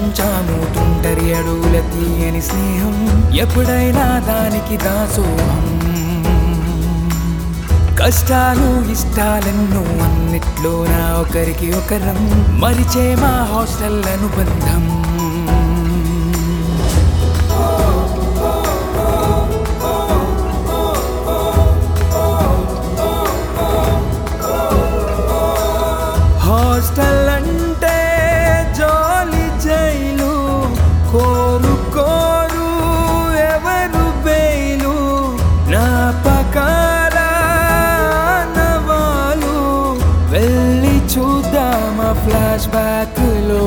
ప్రపంచము తుంటరి అడుగుల తీయని స్నేహం ఎప్పుడైనా దానికి దాసోహం కష్టాలు ఇష్టాలెన్నో అన్నిట్లో నా ఒకరికి ఒకరం మరిచే మా హాస్టల్ అనుబంధం హాస్టల్ అంటే జాలి జైలు కోరు కోరు ఎవరు బెయిలు నా పకాల నవాలు వెళ్ళి చూద్దామా ఫ్లాష్ బ్యాక్ లో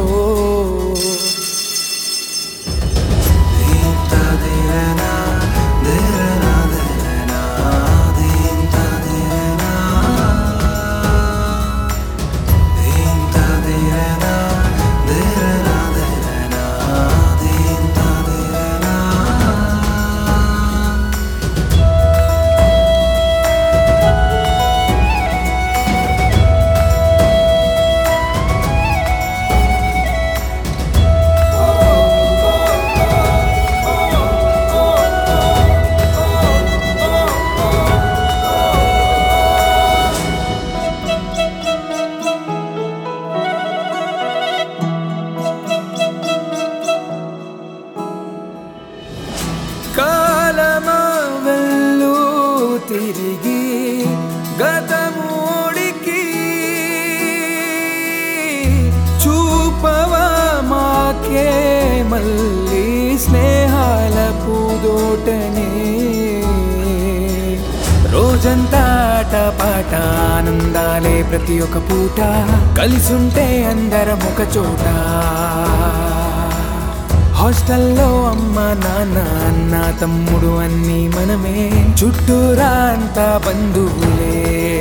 కాలమా వెళ్ళు తిరిగి గతమూడికి చూపవా మాకే మళ్ళీ స్నేహాల పూదోటనే రోజంతా ఆట పాట ఆనందాలే ప్రతి ఒక్క పూట కలిసుంటే అందరం ఒక చోట హాస్టల్లో అమ్మ నాన్న అన్న తమ్ముడు అన్ని మనమే చుట్టూరా అంతా బంధువులే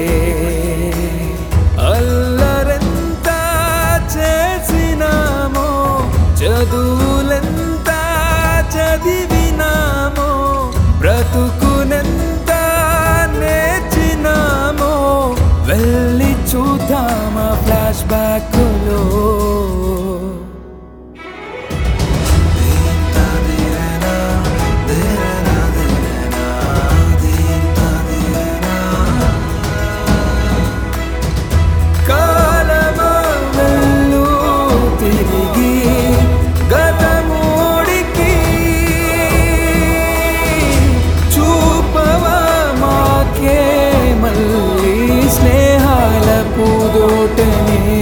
అల్లరెంత చేసినామో చదువులెంత చదివినామో బ్రతుకునెంత నేర్చినామో వెళ్ళి చూద్దామా ఫ్లాష్ బ్యాక్లో కాలమా వెళ్ళు తిరిగి గతమూడికి చూపవా మాకే మళ్ళీ స్నేహాల పూదోటనే